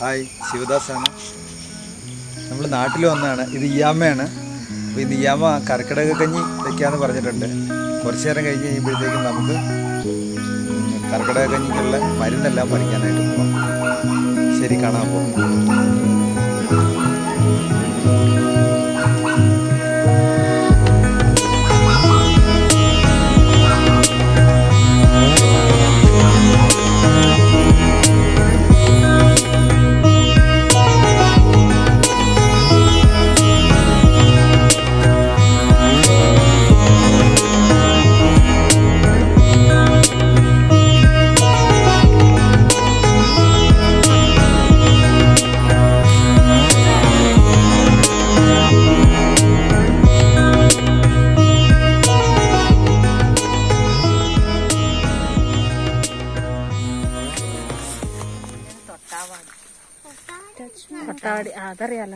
Hi ശിവദാസാണ് നമ്മൾ നാട്ടിൽ വന്നതാണ് ഇത് ഇയാമ്മയാണ് അപ്പോൾ ഇന്ന് ഇയാമ്മ കർക്കിടക കഞ്ഞി വെക്കാന്ന് പറഞ്ഞിട്ടുണ്ട് കുറച്ച് നേരം കഴിഞ്ഞ് കഴിയുമ്പോഴത്തേക്കും നമുക്ക് കർക്കിടക കഞ്ഞിക്കുള്ള മരുന്നെല്ലാം പറിക്കാനായിട്ട് പോകാം ശരി കാണാൻ പോകും തൊട്ടാവാടി ആ, അതറിയാലോ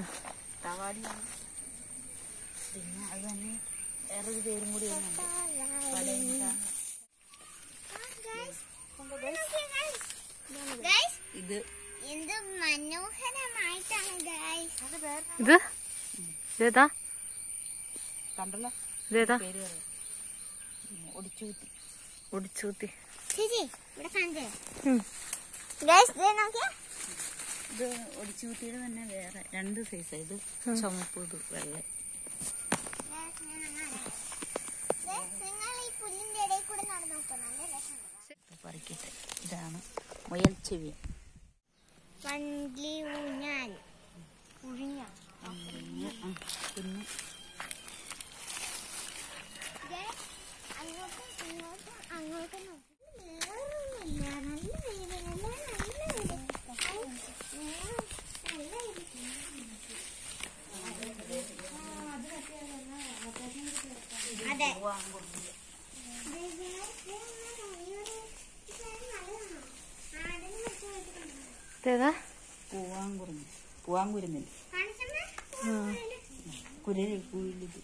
ഇത് എന്ത് മനോഹരമായിട്ടാണ് ഗൈസ് ഇത് ഇതേതാ കണ്ടല്ലോ ഇതേതാ പേര് പറയും ഒടിച്ചൂത്തി ഒടിച്ചൂത്തി ചേച്ചി ഇവിടെ കാണിച്ചേ ഉം. ഗൈസ് ഇത് നോക്കിയാ ഇത് ഒടിച്ചൂത്തിയുടെ തന്നെ വേറെ രണ്ട് സൈസ് ഇത് ചുമപ്പ് ഇത് വെള്ള Guys, ഞാൻ അങ്ങനെ. Guys, നിങ്ങൾ ഈ പുല്ലിന്റെ ഇടയിൽ കൂടെ നടന്നു നോക്കുക നല്ല രസമുണ്ട് പറിക്കട്ടെ ഇതാണ് മുയൽ ചെവി വണ്ടി ഊഞ്ഞാൽ ഉഴിഞ്ഞ പിന്നെ Guys, അങ്ങോട്ടും ഇങ്ങോട്ടും അങ്ങോട്ടും നോക്കി വേറൊന്നുമില്ല നല്ല വെയില് നല്ല നല്ല വെയില് നല്ല അതെ ഇതേതാ പൂവാങ്കുറുന്ന് പൂവാങ്കുരുന്നില്ല കുരല് കുയിലിത്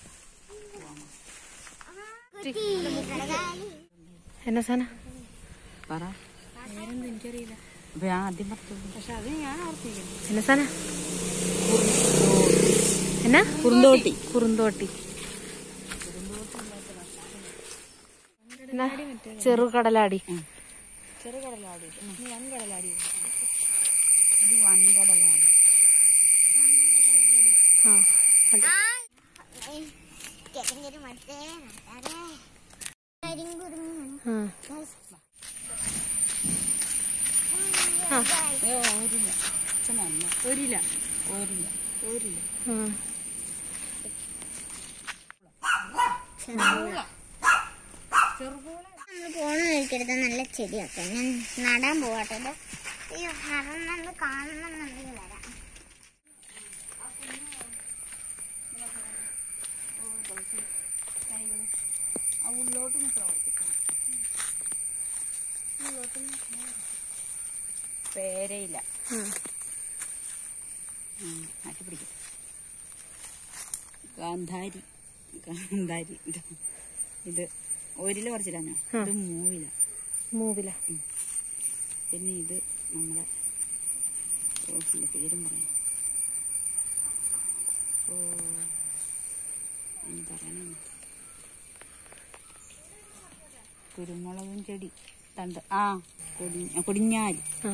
എന്നാ സാന പറ നേരെന്ത് എനിക്കറിയില്ല അപ്പൊ ഞാൻ ആദ്യം പറഞ്ഞു പക്ഷെ അത് ഞാൻ ഓർത്തിരിക്കുന്നു എന്നാ സാന എന്നാ കുറുന്തോട്ടി കുറുന്തോട്ടി എന്നാ ചെറുകടലാടി ചെറുകടലാടി ഇത് വൻകടലാടി ഇത് വൻകടലാടി ആ കണ്ടു. കിഴങ്ങൊരു മട്ടേ നട്ടാലേ കരിങ്കുറുങ്ങാണ് ആ ഏ ഓരില്ല അച്ഛനല്ല ഒരില്ല ഓരില്ല ഓരില്ല ആ. നമ്മൾ പോണ വഴിക്കെടുത്ത നല്ല ചെടിയൊക്കെ ഞാൻ നടാൻ പോവാട്ടെ ഇത് അയ്യോ നടന്നത് കാണണമെന്നുണ്ടെങ്കിൽ വരാം ആ ഉള്ളോട്ട് നിൽക്കണം പേരയില്ല ആ. മാറ്റി പിടിക്കും ഗാന്ധാരി ഗാന്ധാരി ഇത് ഇത് ഒരില പറിച്ചില്ല ഞാൻ ഇത് മൂവില മൂവില പിന്നെ ഇത് നമ്മുടെ ഓ ഇതിന്റെ പേരും പറയാം ഓ എന്ന് പറയണം കുരുമുളകും ചെടി തണ്ട് ആ കൊടി കൊടിഞ്ഞാല് ആ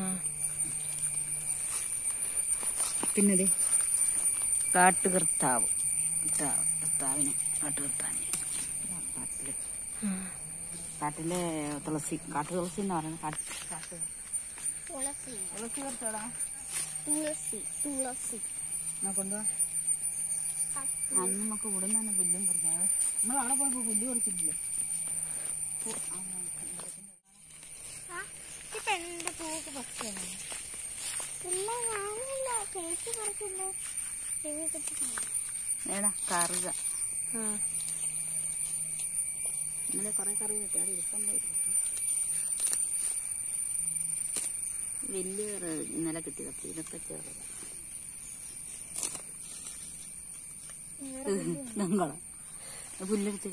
പിന്നെ ദേ കാട്ടുകർത്താവ് കർത്താവ് കർത്താവിനെ കാട്ടുകർത്താവിനെ കാട്ടില് കാട്ടിലെ തുളസി കാട്ടു തുളസി എന്ന് പറയുന്നത് കാട്ട് കാട്ട് തുളസി തുളസി കുറച്ചോടാ തുളസി തുളസി എന്നാ കൊണ്ടുപോവാ അന്ന് നമുക്ക് ഇവിടെ നിന്ന് തന്നെ പുല്ലും പറിക്കാം നമ്മൾ അവിടെ പോയപ്പോ പുല്ല് പറിച്ചിട്ടില്ലേ പു- ആ, ആ ഇത് എന്റെ പൂക്ക് പച്ചയാണ് ഇല്ല ഞാനില്ല ചേച്ചി പറിക്കുന്നു ചെവി കെട്ടിട്ടുണ്ട് ഏടാ കറുക ആ ഇന്നലെ കുറെ കറി കിട്ടി അത് ഇഷ്ടം പോയി വലിയ കറി ഇന്നലെ കിട്ടിയത് ഇതൊക്കെ ചെറുത ഞങ്ങള പുല്ലെടുത്ത്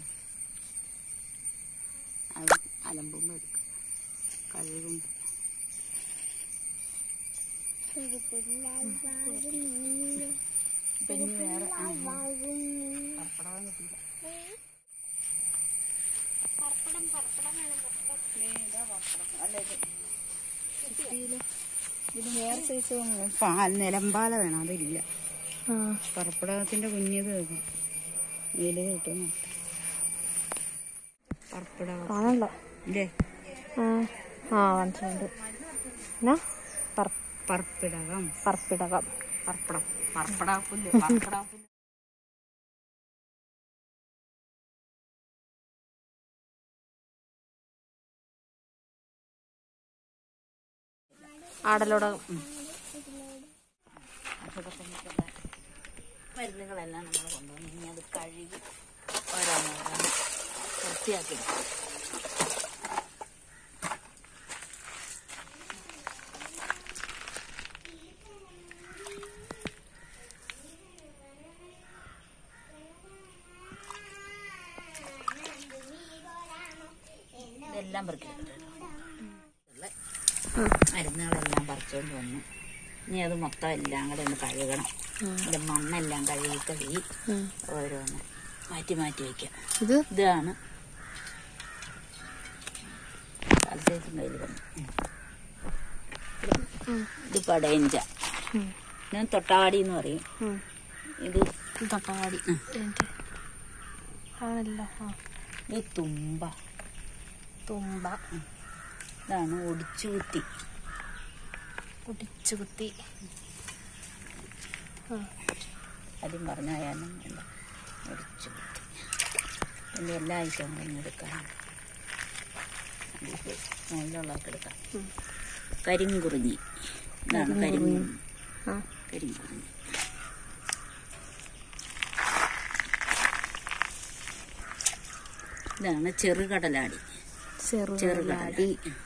അത് അലമ്പുമ്പോ എടുക്കും കഴുകുമ്പോ ഒരു പുല്ലാകും നീ പിന്നെ വേറെ ആ, ആകും നീ പപ്പടം കിട്ടിയില്ല പർപ്പടം പർപ്പടം വേണം പർപ്പടം അല്ല ഇത് കിട്ടിയില്ല ഇത് വേറെ സൈസ് പാൽ നിലമ്പാല വേണം അതില്ല ആ പർപ്പിടകത്തിന്റെ കുഞ്ഞത് വെയില് കിട്ടുന്നു പർപ്പിടകം കാണണ്ട ഇല്ലേ ആ ആ മനസ്സിലുണ്ട് എന്നാ പർ പർപ്പിടകം പർപ്പിടകം പർപ്പിടം പർപ്പിടാപ്പുല്ല് പർപ്പിടാപ്പുല്ല് ആടലോടകം മരുന്നുകളെല്ലാം നമ്മൾ കൊണ്ടുവന്ന് ഇനി അത് കഴുകി ഓരോന്നോരോന്ന് വൃത്തിയാക്കി എടുക്കും. ഇതെല്ലാം പറിക്കിട്ടുണ്ട് മരുന്നുകളെല്ലാം പറിച്ചുകൊണ്ട് വന്നു ഇനി അത് മൊത്തം എല്ലാം കൂടെ ഒന്ന് കഴുകണം ഇതിന്റെ മണ്ണെല്ലാം കഴുകി കഴുകി ഓരോന്ന് മാറ്റി മാറ്റി വയ്ക്കാം ഇത് ഇതാണ് കാൽസ്യത്തിൻ്റെ കയ്യിൽ വന്നു ഇത് പടയഞ്ച ഉം. ഞാൻ തൊട്ടാടി എന്ന് പറയും ഉം. ഇത് തക്കാളി എൻ്റെ ആണല്ലോ ആ ഇത് തുമ്പ തുമ്പ ഇതാണ് ഒടിച്ചു കുത്തി പൊടിച്ചു കുത്തി ആ ആദ്യം പറഞ്ഞായാലും വേണ്ട ഒടിച്ചു കുത്തി ഇതിൻ്റെ എല്ലാ ഐറ്റങ്ങളും എടുക്കാം ഇതിപ്പോൾ മുകളിലുള്ളതൊക്കെ എടുക്കാം ഉം. കരിങ്കുറിഞ്ഞി ഇതാണ് കരിങ്കുറിഞ്ഞി ആ കരിങ്കുറിഞ്ഞി ഇതാണ് ചെറുകടലാടി ചെറുകടലാടി ചെറുകടലാടി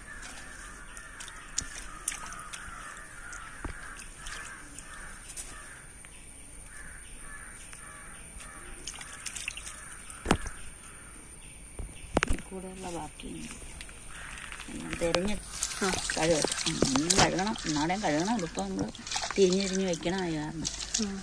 കൂടെയുള്ള ബാക്കിയുണ്ട് എല്ലാം തിരഞ്ഞ് ആ കഴുകട്ടെ ഉം, കഴുകണം എന്നാടേം കഴുകണം ഇതിപ്പോൾ നമ്മൾ തിരിഞ്ഞ് തിരിഞ്ഞ് വെക്കണം അത് കാരണം ആ.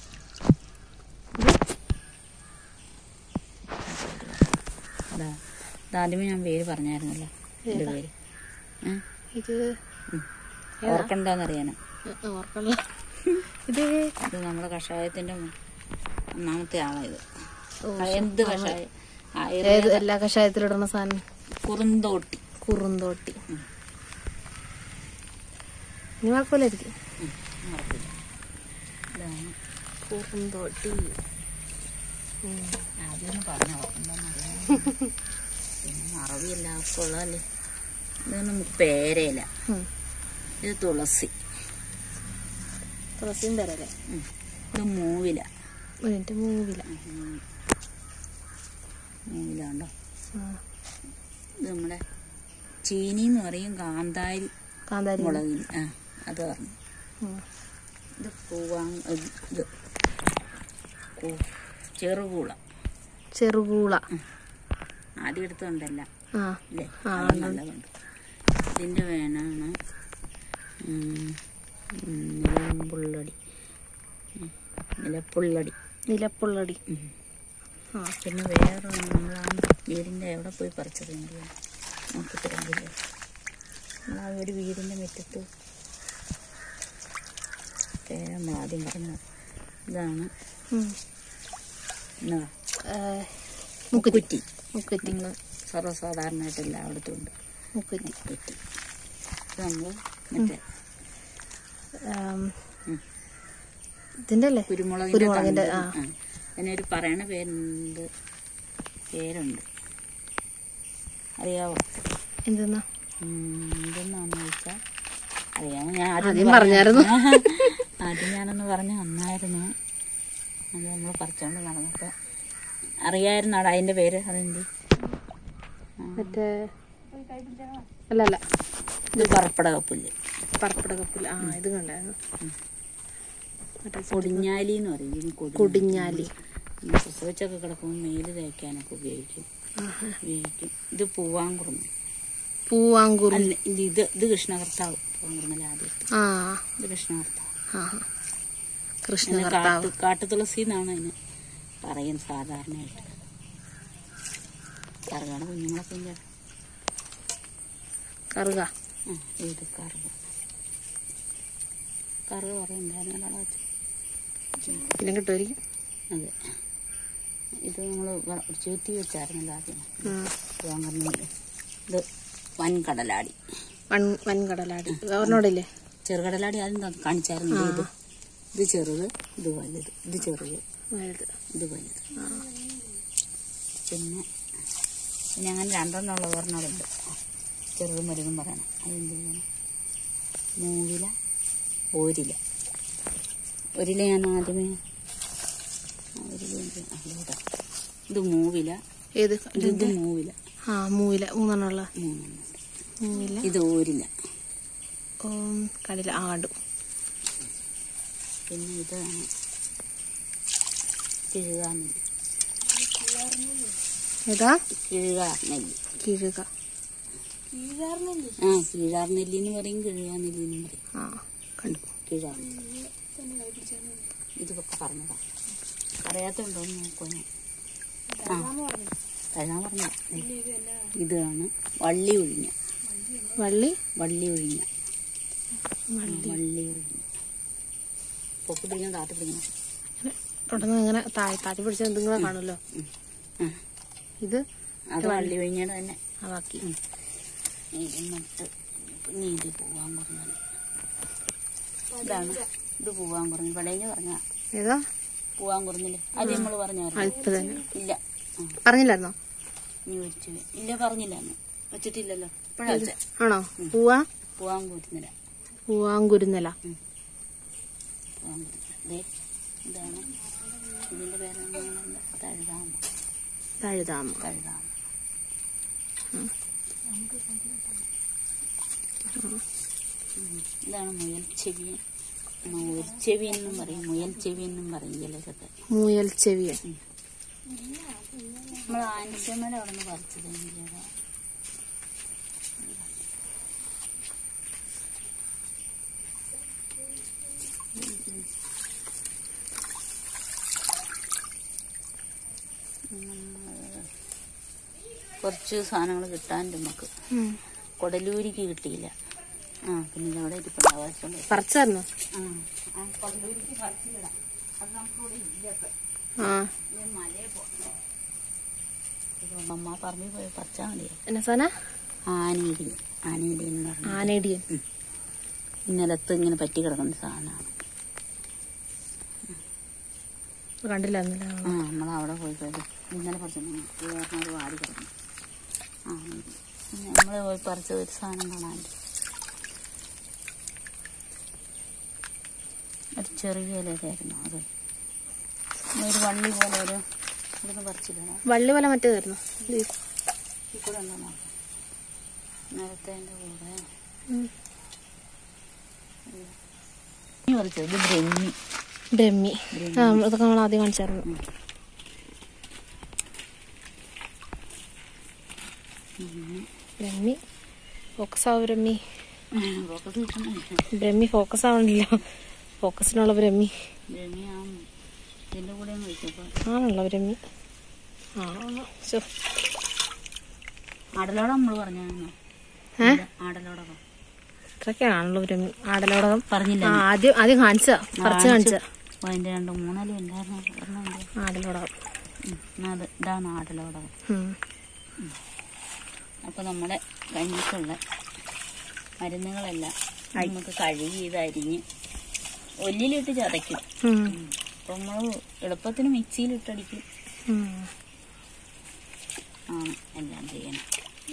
അതാ ഇതാദ്യമേ ഞാൻ പേര് പറഞ്ഞായിരുന്നല്ലോ എൻ്റെ പേര് ഏ? ഇത് ഓർക്കണ്ടെന്നറിയാനാ ഓർക്കല്ല ഇത് ഇത് നമ്മുടെ കഷായത്തിന്റെ ഒന്നാമത്തെ ആളായത് ഓ, എന്ത് കഷായം ഏത് ആയുർവേദ എല്ലാ കഷായത്തിലിടുന്ന സാധനം കുറുന്തോട്ടി കുറുന്തോട്ടി ഉം. ഇനി കുഴപ്പമില്ലായിരിക്കും ഉം, മറക്കില്ല. ഇതാണ് കുറുന്തോട്ടി ആദ്യമൊന്നും പറഞ്ഞ ഓർക്കണ്ടെന്നറിയാം പിന്നെ മറവി എല്ലാവർക്കും ഉള്ളതല്ലേ ഇത് നമുക്ക് പേരയില ഉം. ഇത് തുളസി തുളസിയും തരല്ലേ ഉം. ഇത് മൂവില അതിന്റെ മൂവില ഉം. മൂവില ഉണ്ടോ ആ. ഇത് നമ്മുടെ ചീനി എന്ന് പറയും കാന്താരി കാന്താരി മുളകിന് ആ അത് പറഞ്ഞു ഉം. ഇത് പൂവാങ് ഇത് ഇത് കൂ- ചെറുകൂള ചെറുകൂള ആദ്യം എടുത്തുണ്ടല്ല ആ ഇല്ലേ ആ, അത് നല്ലതുണ്ട് ഇതിൻ്റെ വേനാണ് ഉം, ഉം, നിലമ്പുള്ളടി ഉം, നിലപ്പുള്ളടി നിലപ്പുള്ളടി ഉം. ആ പിന്നെ വേറെ നമ്മൾ ആ വീടിൻ്റെ എവിടെ പോയി പറിച്ചത് എന്തുവാ നമുക്ക് തരണ്ടില്ല നമ്മൾ ആ ഒരു വീടിൻ്റെ മുറ്റത്ത് പേര് നമ്മൾ ആദ്യം പറഞ്ഞത് ഇതാണ് ഉം. എന്നാ ഏ, മുക്കുറ്റി മുക്കുറ്റി നമ്മൾ സർവ്വസാധാരണമായിട്ട് എല്ലായിടത്തും ഉണ്ട് മുക്കുറ്റി മുക്കുറ്റി ഇത് നമ്മൾ മറ്റേ ആം, ഉം. ഇതിന്റെ അല്ലേ കുരുമുളകിന്റെ കുരുമുളകിന്റെ, തണ്ട്. ആ. ആ. അതിനൊരു പറയണ പേരുണ്ട് പേരുണ്ട് അറിയാവോ എന്തെന്നാ ഉം, എന്തെന്നാന്ന് ചോദിച്ചാൽ അറിയാമോ ഞാൻ ആദ്യം ആദ്യം പറഞ്ഞായിരുന്നു. ആദ്യം ഞാനൊന്ന് പറഞ്ഞു നന്നായിരുന്നു അത് നമ്മൾ പറിച്ചോണ്ട് നടന്നപ്പോൾ അറിയായിരുന്നാടാ അതിന്റെ പേര് അതെന്ത് മറ്റേ അല്ല അല്ല ഇത് പറപ്പടകപ്പുല്ല് പറപ്പടകപ്പുല്ല ആ ഇത് കണ്ടായിരുന്നു മറ്റേ കൊടിഞ്ഞാലി എന്ന് പറയും ഇതിന് കൊടി കൊടിഞ്ഞാലി ഈ പ്രസവിച്ചൊക്കെ കിടക്കുമ്പോൾ മേല് തേക്കാനൊക്കെ ഉപയോഗിക്കും ഉപയോഗിക്കും ഇത് പൂവാങ്കുറുമ പൂവാങ്കുറി അല്ല ഇത് ഇത് ഇത് കൃഷ്ണകർത്താവ് പൂവാങ്കുറുമല ആദ്യത്തെ ആ ഇത് കൃഷ്ണകർത്താവ് ആ പിന്നെ കൃഷ്ണകർത്താവ് കാട്ടു കാട്ടുതുളസി എന്നാണ് അതിന് പറയുന്നത് സാധാരണയായിട്ട് കറുകാട് കുഞ്ഞുങ്ങളൊക്കെ ഇല്ല കറുക ആ ഇത് കറുക കറുക പറയുന്നുണ്ടായിരുന്നു വെച്ച് പിന്നെ കിട്ടുമായിരിക്കും അതെ ഇത് നമ്മൾ ചുറ്റി വെച്ചായിരുന്നല്ലോ ആദ്യം ആ. പൂവാങ്കുറുമല ഇത് വൻകടലാടി വൻ വൻകടലാടി ഒരെണ്ണോടില്ലേ ചെറുകടലാടി ആദ്യം ത- കാണിച്ചായിരുന്നു ഇത് ഇത് ചെറുത് ഇത് വലുത് ഇത് ചെറുത് വലുത് ഇത് വലുത് പിന്നെ പിന്നെ അങ്ങനെ രണ്ടെണ്ണം ഉള്ള ഒരെണ്ണമുണ്ട് ചെറുതും വലുതും പറയണം അതെന്ത് ചെയ്യണം മൂവില ഓരില ഒരില ഞാൻ ആദ്യമേ ആ, ഒരില എന്ത്? ആ, ഇതാ. ഇത് മൂവില ഏത് ഇത് ഇത് മൂവില ആ മൂവില മൂന്നെണ്ണമുള്ള മൂന്നെണ്ണം മൂവില ഇത് ഓരില ഓം കടല ആ കണ്ടു പിന്നെ ഇതാണ് കിഴുകാനെല്ലി ഏതാ കിഴുകാനെല്ലി കിഴുക ആ കീഴാർനെല്ലി എന്ന് പറയും കിഴുകാനെല്ലി എന്നും പറയും ആ കണ്ടു കീഴാർനെല്ലി ഇതൊക്കെ പറഞ്ഞതാ അറിയാത്തുണ്ടോ എന്ന് നോക്കൂ ഞാൻ ആ കഴുകാൻ പറഞ്ഞ ഇതാണ് വള്ളി ഒഴിഞ്ഞ വള്ളി വള്ളി ഒഴിഞ്ഞ വള്ളി ഒഴിഞ്ഞ പൊക്കി പിടിക്കണം താത്തി പിടിക്കണം തുടർന്ന് ഇങ്ങനെ താഴെ താഴെ പിടിച്ച എന്തെങ്കിലും കാണുമല്ലോ ആ ഇത് അത് വള്ളി ഒഴിഞ്ഞയുടെ തന്നെ ആ ബാക്കി എന്നിട്ട് നീതി പോവാൻ പറഞ്ഞത് ഇതാണ് ഇത് പോവാൻ പറഞ്ഞു പടയില് പറഞ്ഞ ഏതാ പോവാൻ കുറഞ്ഞില്ല അത് നമ്മൾ പറഞ്ഞായിരുന്നു അല്പ തന്നെ ഇല്ല ആ, പറഞ്ഞില്ലായിരുന്നോ നീ വെച്ചു ഇല്ല പറഞ്ഞില്ല അന്ന് വെച്ചിട്ടില്ലല്ലോ ഇപ്പഴാ വെച്ചേ ആണോ പൂവാ പോവാൻ കൂട്ടുന്നില്ല പൂവാങ്കുരുന്നല പോവാൻ കൂട്ടുന്നില്ല ദേ ഇതാണ് ഇതിന്റെ പേരെന്താ തഴുതാമ തഴുതാമ തഴുതാമ ഉം. ഇതാണ് മുയൽ ചെവിയൻ മുയൽ ചെവി എന്നും പറയും മുയൽ ചെവി എന്നും പറയും ചിലരൊക്കെ മുയൽ ചെവിയൻ നമ്മൾ ആൻസമല അവിടെ നിന്ന് പറിച്ചത് എങ്കിലേതാ കുറച്ച് സാധനങ്ങൾ കിട്ടാനുണ്ട് നമുക്ക് ഉം. കൊടലൂരിക്ക് കിട്ടിയില്ല ആ പിന്നെ ഇതവിടെ ഇരിപ്പുണ്ട് ആവശ്യമുണ്ട് പറിച്ചായിരുന്നോ ആ ആ കൊടലൂരിക്ക് പറിച്ചില്ല അത് നമുക്കിവിടെ ഇല്ല ഇപ്പം ആ ഇത് മലയെ പോകണം ഇത് അമ്മ പറമ്പിൽ പോയി പറിച്ചാൽ മതിയോ എന്നാ സാധന ആനയിടി ആനയിടി എന്ന് പറഞ്ഞു ആനയിടിയൻ നിലത്ത് ഇങ്ങനെ പറ്റി കിടക്കുന്ന സാധനമാണ് കണ്ടില്ലായിരുന്നല്ലോ ആ നമ്മൾ അവിടെ പോയി പോയി ഇന്നലെ പറിച്ചു വേറെ വാടി കിടന്നു ആ നമ്മൾ പോയി പറിച്ച ഒരു സാധനം കാണാണ്ട് ഒരു ചെറിയ ഇലയായിരുന്നു അത് ഒരു വള്ളി പോലെ ഒരു ഇവിടുന്ന് പറിച്ചില്ല വള്ളി പോലെ മറ്റേതായിരുന്നു ഇത്. ഈ കൂടെ ഉണ്ടോ നോക്കാം നേരത്തെ എൻ്റെ കൂടെ ഉം. ഈ പറിച്ചത് ഇത് ബ്രഹ്മി ബ്രഹ്മി ആ ഇതൊക്കെ നമ്മൾ ആദ്യം കാണിച്ചായിരുന്നു ബ്രഹ്മി ഫോക്കസ് ആവും ബ്രഹ്മി ഫോക്കസ് കിട്ടുന്നില്ല ബ്രഹ്മി ഫോക്കസ് ആവണില്ല ഫോക്കസിനുള്ള ബ്രഹ്മി ബ്രഹ്മിയാണ് ഇതിൻ്റെ കൂടെ ഒന്ന് വെച്ചപ്പോൾ ആണല്ലോ ബ്രഹ്മി ആ ശോ. ആടലോടെ നമ്മൾ പറഞ്ഞായിരുന്നു ഏ ആടലോടകം ഇത്രയൊക്കെയാണല്ലോ ബ്രഹ്മി ആടലോടകം പറഞ്ഞില്ല ആ ആദ്യം ആദ്യം കാണിച്ച പറിച്ച് കാണിച്ച ഓ, അതിന്റെ രണ്ട് മൂന്നാലും ഉണ്ടായിരുന്നു ഒരെണ്ണം ഉണ്ട്. ആടലോടകം ഉം, എന്നാ അത് ഇതാണ് ആടലോടകം ഉം. അപ്പൊ നമ്മുടെ കഞ്ഞിക്കുള്ള മരുന്നുകളെല്ലാം നമുക്ക് കഴുകി ഇത് അരിഞ്ഞ് ഒല്ലിലിട്ട് ചതയ്ക്കും ഉം. അപ്പൊ നമ്മൾ എളുപ്പത്തിന് മിക്സിയിലിട്ടടിക്കും ഉം. ആണ് എല്ലാം ചെയ്യണം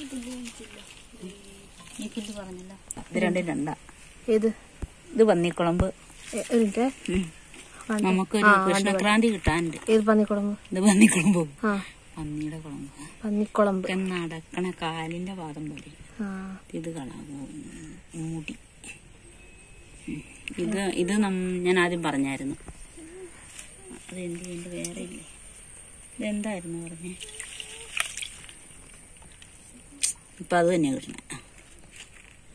ഈ കില്ല് പറഞ്ഞില്ല ഇത് രണ്ടും രണ്ടാ ഏത് ഇത് പന്നിക്കുളമ്പ് എ- ഒരു മിനിറ്റ് ഉം. കണ്ടോ? നമുക്കൊരു ആ, കൃഷ്ണക്രാന്തി കിട്ടാനുണ്ട് ഏത് പന്നിക്കുളമ്പ് ഇത് പന്നിക്കുളമ്പ് ആ പന്നിയുടെ കുളമ്പ് പന്നിക്കുളമ്പ് ഒക്കെ നടക്കണ കാലിന്റെ പാദം പോലെ ആ ഇത് കാണാം മുടി ഉം. ഇത് ഇത് നം- ഞാൻ ആദ്യം പറഞ്ഞായിരുന്നു അതെന്ത് ചെയ്യണ്ട വേറെ ഇല്ലേ ഇതെന്തായിരുന്നു പറഞ്ഞേ ഇപ്പൊ അത് തന്നെ കിട്ടണേ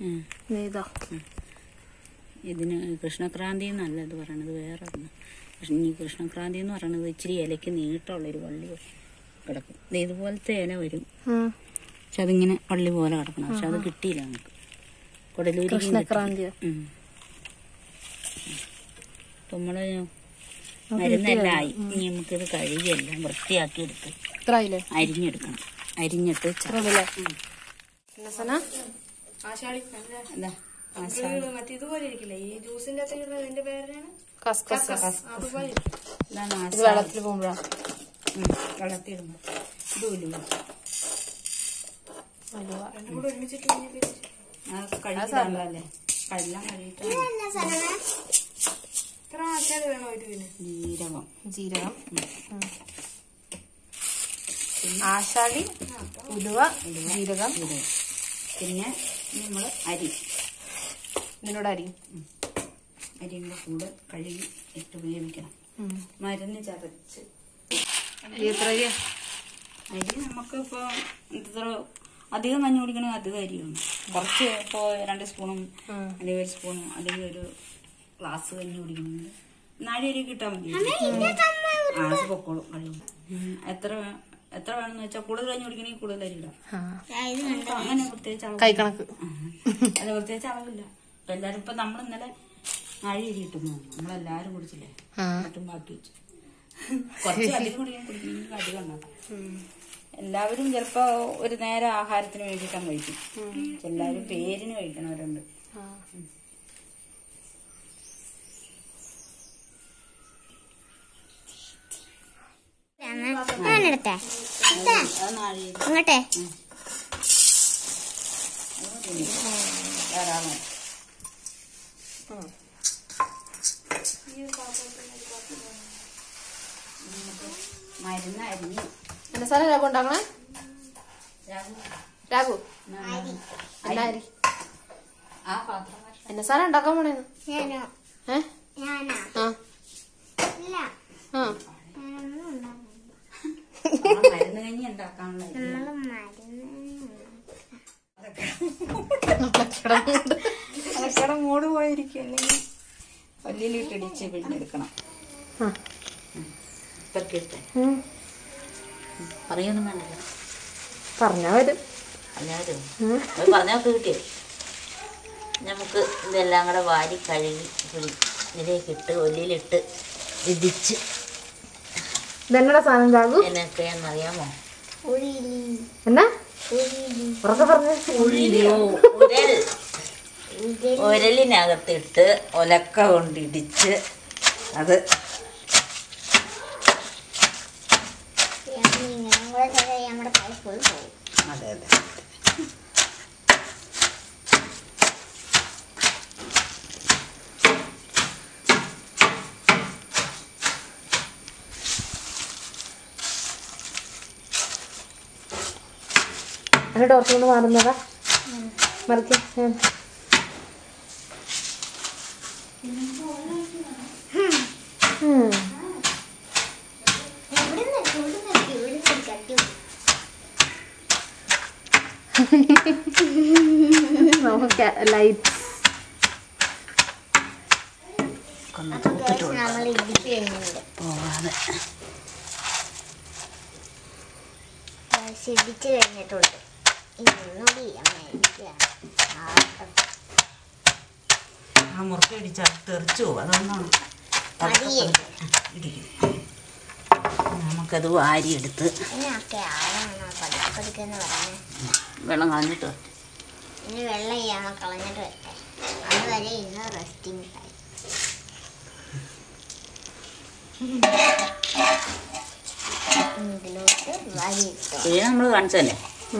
ഉം. ഇതോ ഇതിന് കൃഷ്ണക്രാന്തി എന്നല്ല ഇത് പറയണത് വേറെ ഒന്ന് പക്ഷെ ഈ കൃഷ്ണക്രാന്തി എന്ന് പറയണത് ഇച്ചിരി ഇലയ്ക്ക് നീട്ടമുള്ളൊരു വള്ളി കിടക്കും ദേ ഇതുപോലത്തെ ഇല വരും ഉം. പക്ഷെ അതിങ്ങനെ വള്ളി പോലെ കിടക്കണം പക്ഷെ അത് കിട്ടിയില്ല നമുക്ക് കൊടലൂരി കൃഷ്ണക്രാന്തിയോ നമ്മള് മരുന്നെല്ലാം ആയി ഇനി നമുക്കിത് കഴുകിയെല്ലാം വൃത്തിയാക്കി എടുത്ത് ഇത്ര ആയില്ലേ അരിഞ്ഞെടുക്കണം അരിഞ്ഞിട്ട് ച- ഇത്ര ഉണ്ടല്ലേ പിന്നെ സന എന്താ മസാല മറ്റേതുപോലെ ഇരിക്കില്ല ഈ ജ്യൂസിന്റെ അകത്ത് ഇതിന്റെ പേരാണ് കസ്കസ് ഇതാണ് ഇത് മസാല വെള്ളത്തിൽ പോകുമ്പോഴാ ഉം, വെള്ളത്തിടുമ്പോ ഇതുമില്ല കൂടെ ഒരുമിച്ചിട്ട് കഴുകിടാനുള്ളതല്ലേ എല്ലാം കഴുകിയിട്ട് എന്നാ സാധനം ഇത്ര ആശാട് വേണോ ഒരു പിന്നെ ജീരകം ജീരകം ആശാളി ഉലുവ ജീരകം ജീരകം പിന്നെ നമ്മൾ അരി ഇതിനോട് അരി അരിയും കൂടെ കഴുകി ഇട്ട് വേവിക്കണം മരുന്ന് ചതച്ച് അരി എത്ര അരിയാ അരി നമുക്കിപ്പോ ഇത്ര അധികം കഞ്ഞി കുടിക്കണമെങ്കിൽ അധികം അരിയാണ് കുറച്ച് ഇപ്പോൾ രണ്ട് സ്പൂണും അല്ലെങ്കിൽ ഒരു സ്പൂണും അല്ലെങ്കിൽ ഒരു ഗ്ലാസ് കഞ്ഞി കുടിക്കണമെങ്കിൽ നാല് അരി കിട്ടാൻ മതി ആ അത് പൊക്കോളും കഴിയും ഉം. എത്ര വേ- എത്ര വേണമെന്ന് വെച്ചാൽ കൂടുതൽ കഞ്ഞി കുടിക്കണമെങ്കിൽ കൂടുതൽ അരി ഇടാം അപ്പൊ അങ്ങനെ പ്രത്യേകിച്ച് അളവ് കൈക്കണക്ക് അല്ല പ്രത്യേകിച്ച് അളവില്ല ഇപ്പൊ എല്ലാരും ഇപ്പൊ നമ്മൾ ഇന്നലെ നാഴി അരി കിട്ടുന്നു നമ്മളെല്ലാരും കുടിച്ചില്ലേ എന്നിട്ടും ബാക്കി വെച്ചു കുറച്ച് അധികം കുടിക്കാൻ കുടിക്കണമെങ്കിൽ അധികം ഉണ്ടാക്കാം എല്ലാവരും ചിലപ്പോ ഒരു നേരം ആഹാരത്തിന് വേണ്ടിയിട്ടാണ് കഴിക്കും എല്ലാവരും പേരിന് കഴിക്കണവരുണ്ട് ഞാനെടുത്തേ അത് നാഴി അങ്ങോട്ടെ ധാരാളം മരുന്ന് അരിഞ്ഞ് എന്റെ സാധനം രാഘു ഉണ്ടാക്കണേ രാഹു, രാഘു എന്നാ- എന്നാ അരി ആ പാത്രം എന്നെ സാധനം ഉണ്ടാക്കാൻ പോണേന്ന് ഞാനോ ഏ ഞാനാ ആ ഇല്ല ആ ഞാനൊന്നും ഉണ്ടാക്കില്ല. നമ്മള് മരുന്ന് കഞ്ഞി ഉണ്ടാക്കാനുള്ള അരി. നമ്മള് മരുന്ന് അതൊക്കെ മൂട് പോയിരിക്കും അല്ലെങ്കിൽ പല്ലിലിട്ടിടിച്ച് പിഴിഞ്ഞെടുക്കണം ആ. ഇപ്പൊക്കെ ഉം. പറയൊന്നും വേണ്ടല്ലോ പറഞ്ഞാ വരും അല്ലാതെ അത് പറഞ്ഞൊക്കെ കിട്ടിയോ നമുക്ക് ഇതെല്ലാം കൂടെ വാരി കഴുകി പിടി- ഇതിലേക്ക് ഇട്ട് ഒല്ലിയിലിട്ട് ഇടിച്ച് ഇതെന്നടാ സാധനം രാഘു എന്നൊക്കെയാണെന്നറിയാമോ ഉഴിലി എന്നാ ഉഴിലി ഉറക്കെ പറഞ്ഞു ഉരൽ ഉരലിനകത്തിട്ട് ഒലക്ക കൊണ്ടിടിച്ച് അത് ഇങ്ങനെ കൂടെ ചെയ്താൽ നമ്മുടെ കൈ ഫുൾ പോകും അതെ അതെ എന്റെ ടോർച്ച് കൊണ്ട് മാറുന്നതാ മറിക്ക ഇവിടുന്ന് ഇവിടുന്ന് ഇവിടുന്ന് കട്ടി നമുക്ക് ലൈറ്റ് ഒന്ന് അപ്പൊ guys, നമ്മൾ ഇടിച്ച് കഴിഞ്ഞിട്ടുണ്ട് പോവാതെ Guys, ഇടിച്ച് കഴിഞ്ഞിട്ടുണ്ട് ഇനി ഒന്നുകൂടി അമ്മ ഇടിക്കുക ആ മുറുക്കി ഇടിച്ചാൽ തെറിച്ചു പോകും അതൊന്നാണ് മതിയെ. ഇടിക്കും നമുക്കത് വാരിയെടുത്ത് ഇതിനൊക്കെ ആരാണ് പതുക്കെന്ന് പറയുന്നത് വെള്ളം കളഞ്ഞിട്ട് വരട്ടെ. ഇനി വെള്ളം ചെയ്യാമോ കളഞ്ഞിട്ട് വരട്ടെ അതുവരെ ഇന്ന് റെസ്റ്റിംഗ് ടൈം ഇതിലോട്ട് വരി ഇട്ടു ഇത് നമ്മൾ കാണിച്ചതല്ലേ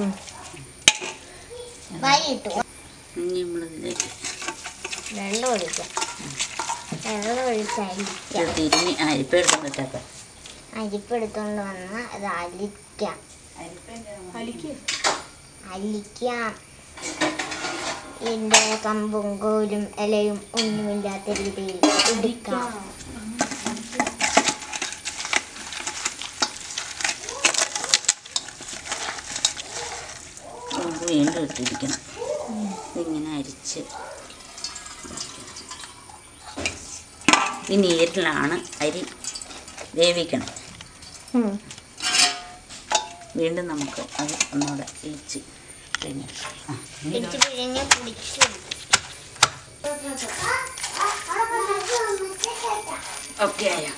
വരി ഇട്ടു ഇനി നമ്മളിതിലേക്ക് വെള്ളം ഒഴിക്കാം വെള്ളം ഒഴിച്ച് അരിക്കാം ഇത് തിരിഞ്ഞ് അരിപ്പ എടുത്തിട്ടൊക്കെ അരിപ്പെടുത്തോണ്ട് വന്ന് അത് അലിക്കാം അലിക്കാം ഇതിൻ്റെ കമ്പും കോലും ഇലയും ഒന്നുമില്ലാത്ത രീതിയിൽ ഇടിക്കാം നമുക്ക് വീണ്ടും ഇട്ടിരിക്കണം ഇതിങ്ങനെ അരിച്ച് ഈ നീരിലാണ് അരി വേവിക്കണം വീണ്ടും നമുക്ക് അത് ഒന്നുകൂടെ ഇടിച്ച് പിന്നെ ആ പിടിച്ച് പിഴിഞ്ഞ് കുടിച്ചു ഓക്കെ ആയോ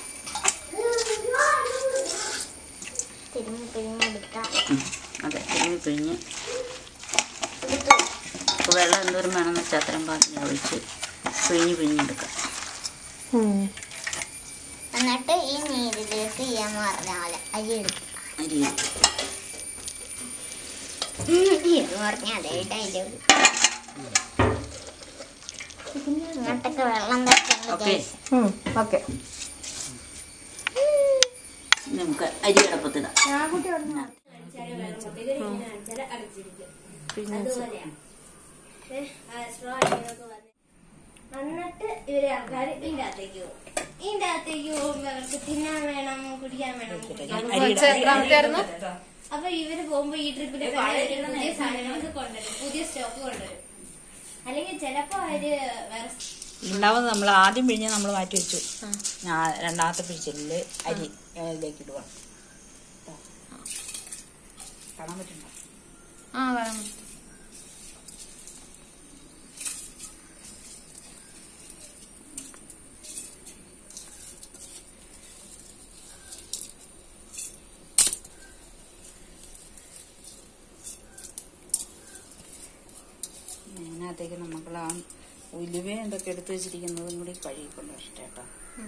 തിരുമ്മി പിഴിഞ്ഞെടുക്കാം ഉം. അതെ തിരുമ്മി പിഴിഞ്ഞ് ഇപ്പോൾ വെള്ളം എന്തോരം വേണമെന്ന് വെച്ചാൽ അത്രയും പാത്രം ഒഴിച്ച് പിഴിഞ്ഞ് പിഴിഞ്ഞെടുക്കാം എന്നിട്ട് ഈ നീരിലേക്ക് ഈ അമ്മ പറഞ്ഞ പോലെ അരി എടുക്കും അരി ഇത് പറഞ്ഞ അതേ ഡയലോഗ് ഇങ്ങോട്ടൊക്കെ വെള്ളം തട്ടുന്നു ഓക്കെ ഓക്കെ നമുക്ക് അരി അടപ്പത്തിടാം എന്നിട്ട് ഇവര് ആൾക്കാർ ഇതിന്റെ അകത്തേക്ക് പോകും ഇതിന്റെ അകത്തേക്ക് പോകുമ്പോ അവർക്ക് തിന്നാൻ വേണം കുടിക്കാൻ വേണം കുടിക്കാൻ അപ്പൊ ഇവര് പോകുമ്പോ ഈ ട്രിപ്പില് പുതിയ സാധനങ്ങളൊക്കെ കൊണ്ടുവരും പുതിയ സ്റ്റോക്ക് കൊണ്ടുവരും അല്ലെങ്കിൽ ചിലപ്പോ അവര് വേറെ രണ്ടാമത് നമ്മൾ ആദ്യം പിഴിഞ്ഞ് നമ്മൾ മാറ്റി വെച്ചു ഞാൻ രണ്ടാമത്തെ പിഴിച്ചില് അരി ഇതിലേക്ക് ഇടുക കാണാൻ പറ്റുന്നുണ്ടോ ആ കാണാം അതിനകത്തേക്ക് നമുക്ക് ആ ഉലുവ എന്തൊക്കെ എടുത്ത് വെച്ചിരിക്കുന്നതും കൂടി കഴുകിക്കൊണ്ട് വരട്ടെ കേട്ടോ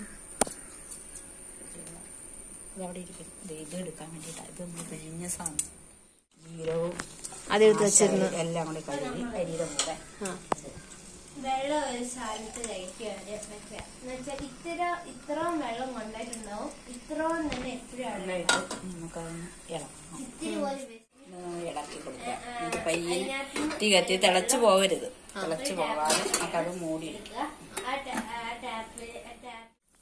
ഇതവിടെ ഇരിക്കും ദേ ഇത് എടുക്കാൻ വേണ്ടിയിട്ടാണ് ഇത് നമ്മൾ പിഴിഞ്ഞ സാധനം ജീരകവും അതെടുത്ത് വെച്ചിരുന്നു ആശാരി എല്ലാം കൂടി കഴുകി അരിയുടെ കൂടെ വെള്ളം ഒരു സ്ഥലത്ത് കഴിക്കുക വെക്കുക എന്ന് വെച്ചാൽ ഇത്ര ഇത്രയും വെള്ളം കൊണ്ടിട്ടുണ്ടാവും ഇത്രയും തന്നെ എപ്പോഴും അവിടെ ഉണ്ടാവും. നമുക്കതൊന്ന് ഇളക്കാം ഇത്തിരി പോലും waste ഒന്ന് ഇളക്കി കൊടുക്കാം എന്നിട്ട് പയ്യെ തീ കത്തി തിളച്ച് പോവരുത് തിളച്ച് പോവാതെ നമുക്കത് മൂടി എടുക്കുക. ആ ടാ- ആ ടാപ്പ് ആ ടാപ്പ്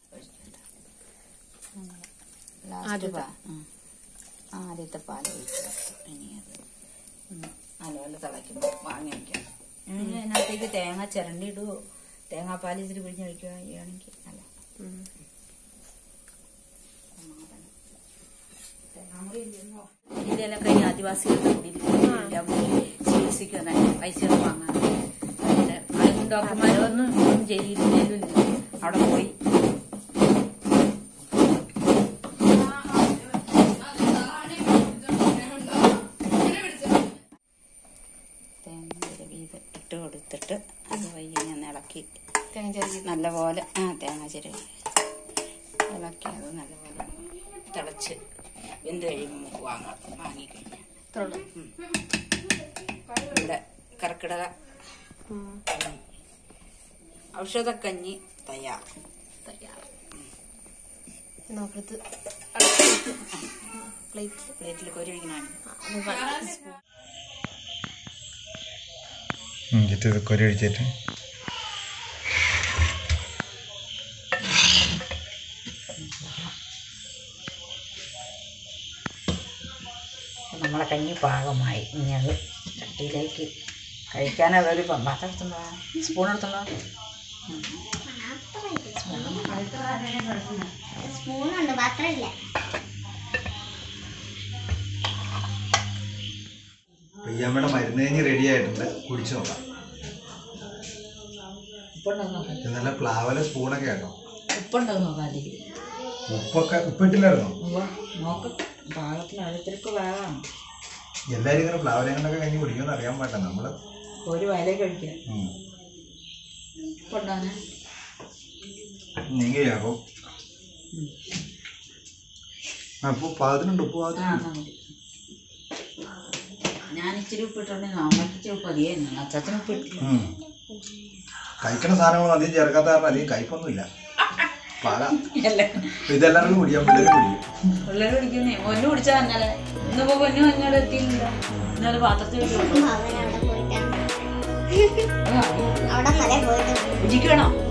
ലാസ്റ്റ് പാ ഉം. ആദ്യത്തെ പാൽ ഒഴിച്ച് കൊടുത്തു. ഇനി അത് ഒന്ന് നല്ലപോലെ തിളയ്ക്കുമ്പോൾ വാങ്ങി വയ്ക്കാം ഇനി അതിനകത്തേക്ക് തേങ്ങ ചിരണ്ടി ഇടുവോ തേങ്ങാപ്പാൽ ഇതിൽ പിഴിഞ്ഞ് ഒഴിക്കുകയാണെങ്കിൽ നല്ല ഇതിലൊക്കെ ഈ ആദിവാസികളുടെ കൂടിയിരിക്കും ചികിത്സയ്ക്ക് വന്നാൽ പൈസ ഒന്നും വാങ്ങാൻ പിന്നെ അതിന് ഡോക്ടർമാരൊന്നും ഒന്നും ചെയ്യില്ല അവിടെ പോയി തേങ്ങ ചിരവി ഇത് ഇട്ട് കൊടുത്തിട്ട് അത് വൈകി ഞാൻ ഇളക്കി നല്ലപോലെ ആ തേങ്ങ ചിരവി ഇളക്കി അത് നല്ലപോലെ തിളച്ച് വെന്ത് കഴിയുമ്പോൾ നമുക്ക് വാങ്ങാം വാങ്ങിക്കഴിഞ്ഞാൽ ഉം. ഇവിടെ കർക്കിടക കഞ്ഞി. ഔഷധക്കഞ്ഞി തയ്യാർ നോക്കത്ത് പ്ലേറ്റ് പ്ലേറ്റിൽ കൊരിവിക്കണാണ് എന്നിട്ട് ഇത് കൊരി ഒഴിച്ചിട്ട് നമ്മളെ കഞ്ഞി പാകമായി ഇനി അത് ചട്ടിയിലേക്ക് കഴിക്കാനതൊരു പാത്രം എടുത്തുണ്ടോ സ്പൂൺ എടുത്തുണ്ടോ സ്പൂണുണ്ട് പാത്രമില്ല പെയ്യാമ്മയുടെ മരുന്ന് കഴിഞ്ഞ് റെഡി ആയിട്ടുണ്ട് കുടിച്ചു നോക്കാം ഉപ്പുണ്ടോ നോക്കാം ഇത് നല്ല പ്ലാവല സ്പൂണൊക്കെ ആട്ടോ ഉപ്പുണ്ടോ നോക്കാം അല്ലെങ്കിൽ ഉപ്പൊക്കെ ഉപ്പിട്ടില്ലായിരുന്നോ നോക്ക് പാകത്തിന് അടുത്തിരിക്ക് വേഗമാണ് എല്ലാവരും ഇങ്ങനെ പ്ലാവല കൊണ്ടൊക്കെ കഴിഞ്ഞ് കുടിക്കുമെന്ന് അറിയാൻ പാടില്ല നമ്മള് ഒരു വയലേക്ക് കഴിക്കുക ഉം. ഉപ്പുണ്ടോനെ നീങ്ങയാകും ആ ഉപ്പ് പാകത്തിനുണ്ട് ഉപ്പ് ആ പാകത്തിനുണ്ട് എന്നാ മതി ഞാൻ ഇച്ചിരി ഉപ്പിട്ടുണ്ടെങ്കിൽ അമ്മയ്ക്ക് ഇച്ചിരി ഉപ്പ് മതിയായിരുന്നു അച്ഛത്തിന് ഉപ്പ് ഇട്ടില്ല ഉം. കഴിക്കണ സാധനങ്ങൾ അധികം ചേർക്കാത്ത കാരണം അധികം കയ്പൊന്നുമില്ല പാക ഇതെല്ലാവർക്കും കുടിക്കാൻ പിള്ളേർ കുടിക്കും പിള്ളേർ കുടിക്കുന്നേ പൊന്നു കുടിച്ചാ ഇന്നലെ ഇന്നിപ്പോ പൊന്നു അങ്ങോട്ട് എത്തിയില്ല ഇന്നലെ പാത്രത്തിൽ വെച്ച് കൊണ്ടുപോയി. അവൻ അവിടെ പോയിട്ടാണ് ആ, അവിടെ നല്ല പോയിട്ട് രുചിക്ക് വേണോ